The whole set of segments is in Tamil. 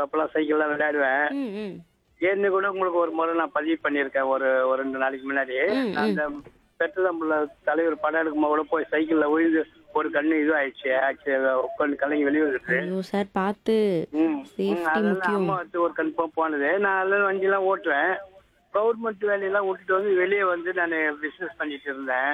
அப்பெல்லாம் சைக்கிள்லாம் விளையாடுவேன் ம் ம் ஏன்னு கூட உங்களுக்கு ஒரு முறை நான் பதிவு பண்ணியிருக்கேன் ஒரு ஒரு ரெண்டு நாளைக்கு முன்னாடி ம், நான் அந்த பெற்றதம்புல தலைவர் படம் எடுக்கும் கூட போய் சைக்கிள்ல விழுந்து ஒரு கண்ணு இது ஆயிடுச்சு ஆச்சு உட்காந்து கலங்கி வெளியே வந்துட்டு ஐயோ சார் பார்த்து ம், ம், சேஃப்டி அதெல்லாம் முக்கியம் அம்மா வச்சு ஒரு கண் போ- போனது நான் அதில் வண்டிலாம் ஓட்டுவேன் கவர்மெண்ட் வேலையெல்லாம் விட்டுட்டு வந்து வெளியே வந்து நான் பிஸ்னஸ் பண்ணிட்டு இருந்தேன்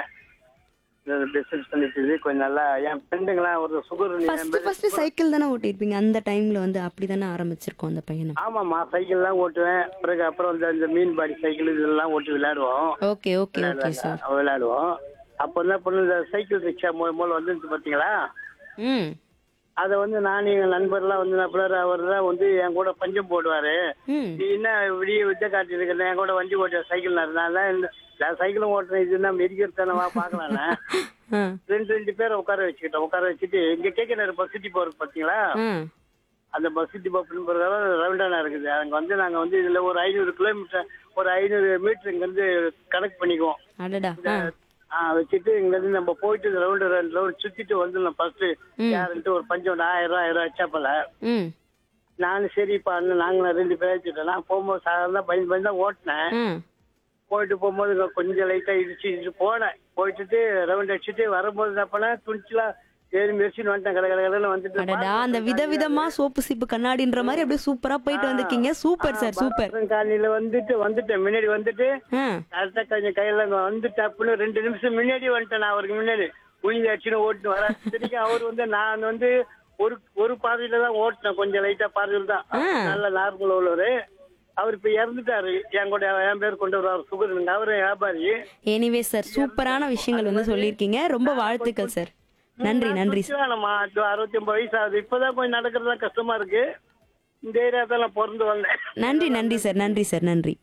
பிஸ்னஸ் பண்ணிட்டு இருந்து கொஞ்சம் நல்லா என் ஃப்ரெண்டுங்களாம் ஒரு சுகர் ஃபர்ஸ்ட் ஃபர்ஸ்ட் சைக்கிள் தானே ஓட்டிருப்பீங்க அந்த டைம்ல வந்து அப்படி தானே ஆரம்பிச்சிருக்கோம் அந்த பயணம் ஆமாம்மா சைக்கிள்லாம் ஓட்டுவேன் பிறகு அப்புறம் இந்த இந்த மீன் பாடி சைக்கிள் இதெல்லாம் ஓட்டி விளையாடுவோம் ஓகே ஓகே ஓகே சார் விளையாடுவோம் அப்போ என்ன பண்ணு இந்த சைக்கிள் ரிக்ஷா மூலம் மூலம் வந்துருச்சு பார்த்தீங்களா ம் அதை வந்து நான் எங்கள் நண்பர்லாம் வந்து நண்பர் அவர் தான் வந்து என் கூட பஞ்சம் போடுவார் ம் நீ என்ன விடிய வித்த காட்டிருக்க என் கூட வண்டி ஓட்ட சைக்கிள் நான் நான் சைக்கிளும் ஓட்டுறேன் இதுன்னா மெடிக்கல் தானே வா பார்க்கலாம்ல ஆ ரெண்டு ரெண்டு பேரை உட்கார வச்சுக்கிட்டோம் உட்கார வச்சுட்டு இங்க கேட்க பஸ் சிட்டி போறது பார்த்தீங்களா ஆ அந்த பஸ் சிட்டி பப்னு பிரகாரம் ரவுண்டானா இருக்குது அங்கே வந்து நாங்கள் வந்து இதில் ஒரு ஐநூறு கிலோமீட்டர் ஒரு ஐநூறு மீட்டர் இங்கேருந்து கனெக்ட் பண்ணிக்குவோம் அடடா ஆ ஆ வச்சுட்டு இங்கேருந்து நம்ம போயிட்டு ரவுண்டு ரெண்டு ரவுண்ட் சுற்றிட்டு வந்துடலாம் ஃபர்ஸ்ட் யாருன்ட்டு ஒரு பஞ்சம் ஒரு ஆயிரம் ரூபா ஆயிரம் ரூபா வச்சாப்பல ம் நானும் சரிப்பா அண்ணன் நாங்களும் ரெண்டு பேர் வச்சுட்டோம் நான் போகும்போது சாதாரண பயந்து பயந்து தான் ஓட்டினேன் ம் போயிட்டு போகும்போது இங்க கொஞ்சம் லைட்டா இடிச்சு இடிச்சு போனேன் போயிட்டு ரவுண்ட் அடிச்சுட்டு வரும்போது என்ன பண்ணேன் துணிச்சலா ஏறி மெரிச்சின்னு வந்துட்டேன் கடை கடை கடைன்னு வந்துட்டு அடடா அந்த விதவிதமா சோப்பு சீப்பு கண்ணாடின்ற மாதிரி அப்படியே சூப்பரா போயிட்டு வந்திருக்கீங்க சூப்பர் சார் சூப்பர் காலையில வந்துட்டு வந்துட்டேன் முன்னாடி வந்துட்டு ஆ கரெக்டா கொஞ்சம் கையில இங்க வந்து டப்புன்னு ரெண்டு நிமிஷம் முன்னாடி வந்துட்டேன் நான் அவருக்கு முன்னாடி உயிர் அடிச்சுன்னு ஓட்டு வர திருப்பி அவர் வந்து நான் வந்து ஒரு ஒரு பாதையில தான் ஓட்டினேன் கொஞ்சம் லைட்டா பாதையில் தான் நல்ல நார்மல் உள்ளவர் அவர் இப்ப இறந்துட்டாரு என் கூட என் பேர் கொண்டு வருவார் சுகர் அவரு வியாபாரி எனிவே சார் சூப்பரான விஷயங்கள் வந்து சொல்லியிருக்கீங்க ரொம்ப வாழ்த்துக்கள் சார் நன்றி நன்றி சார் நம்ம அறுபத்தி ஒன்பது வயசு ஆகுது இப்பதான் கொஞ்சம் நடக்கிறதுலாம் கஷ்டமா இருக்கு இந்த ஏரியாதான் நான் பிறந்து வந்தேன் நன்றி நன்றி சார் நன்றி சார் நன்றி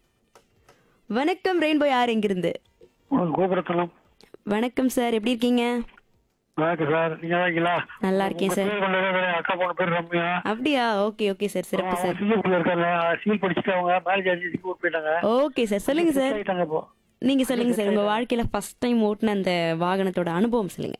வணக்கம் ரெயின்போ யார் எங்கிருந்து கோபுரத்தனம் வணக்கம் சார் எப்படி இருக்கீங்க வணக்கம் சார் நீங்க இருக்கீங்களா நல்லா இருக்கேன் சார் அக்கா பொண்ணு பேர் ரம்யா அப்படியா ஓகே ஓகே சார் சிறப்பு சார் சிங்கப்பூர்ல இருக்காங்க சிவில் படிச்சுட்டு அவங்க மேரேஜ் ஆச்சு சிங்கப்பூர் போயிட்டாங்க ஓகே சார் சொல்லுங்க சார் ஆயிட்டாங்க இப்போ நீங்க சொல்லுங்க சார் உங்க வாழ்க்கையில ஃபர்ஸ்ட் டைம் ஓட்டுன அந்த வாகனத்தோட அனுபவம் சொல்லுங்க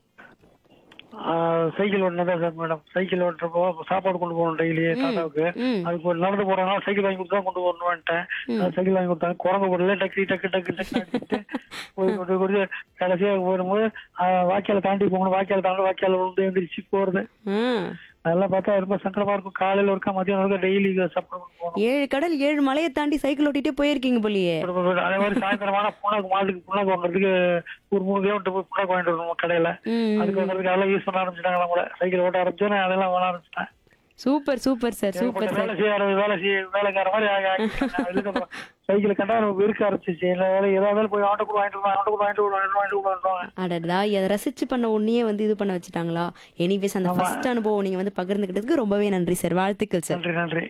சைக்கிள் ஓட்டினதா சார் மேடம் சைக்கிள் ஓட்டுறப்போ சாப்பாடு கொண்டு போகணும் டெய்லி தாத்தாவுக்கு ம் அதுக்கு ஒரு நடந்து போறோம்னா சைக்கிள் வாங்கி கொடுத்தா கொண்டு வரணும்ட்டேன் சைக்கிள் வாங்கி கொடுத்தாங்க குரங்கு போடல டக்கு டக்கு டக்கு டக்கு அடிச்சுட்டு போய் கொண்டு கொண்டு கடைசியாக போடும்போது வாக்கியால தாண்டி போகணும் வாக்கியால தாண்டி வாக்கியால விழுந்து எந்திரிச்சு போறது ம் அதெல்லாம் பார்த்தா ரொம்ப சங்கடமா இருக்கும் காலையில ஒருக்கா மதியம் ஒருக்கா டெய்லி சாப்பிட போகணும் ஏழு கடல் ஏழு மலையை தாண்டி சைக்கிள் ஓட்டிட்டே போயிருக்கீங்க போலியே அதே மாதிரி சாயந்தரமான புண்ணாக்கு மாட்டுக்கு புண்ணாக்கு வாங்குறதுக்கு ஒரு மூணு கிலோமீட்டர் போய் புண்ணாக்கு வாங்கிட்டு வரணும் கடையில ம் அதுக்கு வாங்குறதுக்கு அதெல்லாம் யூஸ் பண்ண ஆரம்பிச்சிட்டாங்க கூட சைக்கிள் ஓட்ட ஆரம்பிச்சோன்னே அதெல்லாம் வாங்க ஆரம்பிச்சிட்டேன் சூப்பர் சூப்பர் சார் சூப்பர் வேலை சார் செய்ய ஆரம்பி- வேலை செய்ய வேலைக்கார மாதிரி ஆகி ஆகிட்டாங்க. அதுக்கப்புறம் சைக்கிள் கண்டா நமக்கு இருக்க ஆரம்பிச்சிச்சு என்ன வேலை ஏதாவது போய் ஆட்டோ கூட வாங்கிட்டு வருவாங்க ஆட்டோ கூட வாங்கிட்டு வருவாங்க வாங்கிட்டு வருவாங்க அடடா இதை ரசிச்சு பண்ண உடனே வந்து இது பண்ண வச்சுட்டாங்களா எனிவேஸ் அந்த ஃபர்ஸ்ட் அனுபவம் நீங்க வந்து பகிர்ந்துக்கிட்டதுக்கு ரொம்பவே நன்றி சார் வாழ்த்துக்கள் சார் நன்றி நன்றி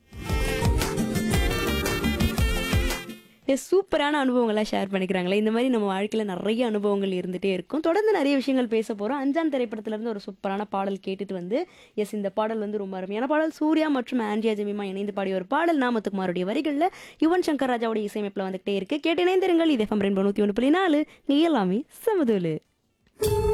எஸ் சூப்பரான அனுபவங்கள்லாம் ஷேர் பண்ணிக்கிறாங்களே இந்த மாதிரி நம்ம வாழ்க்கையில் நிறைய அனுபவங்கள் இருந்துகிட்டே இருக்கும் தொடர்ந்து நிறைய விஷயங்கள் பேச போகிறோம் அஞ்சாம் திரைப்படத்துல இருந்து ஒரு சூப்பரான பாடல் கேட்டுட்டு வந்து எஸ் இந்த பாடல் வந்து ரொம்ப அருமையான பாடல் சூர்யா மற்றும் ஆண்ட்ரியா ஜெமிமா இணைந்து பாடிய ஒரு பாடல் நாமத்துக்குமாருடைய வரிகளில் யுவன் சங்கர் ராஜாவுடைய இசையமைப்பில் வந்துகிட்டே இருக்கு கேட்டு இணைந்திருங்கள் இது எஃப்எம் ரெண்டு நூற்றி ஒன்று புள்ளி நாலு நீ எல்லாமே சமதூலு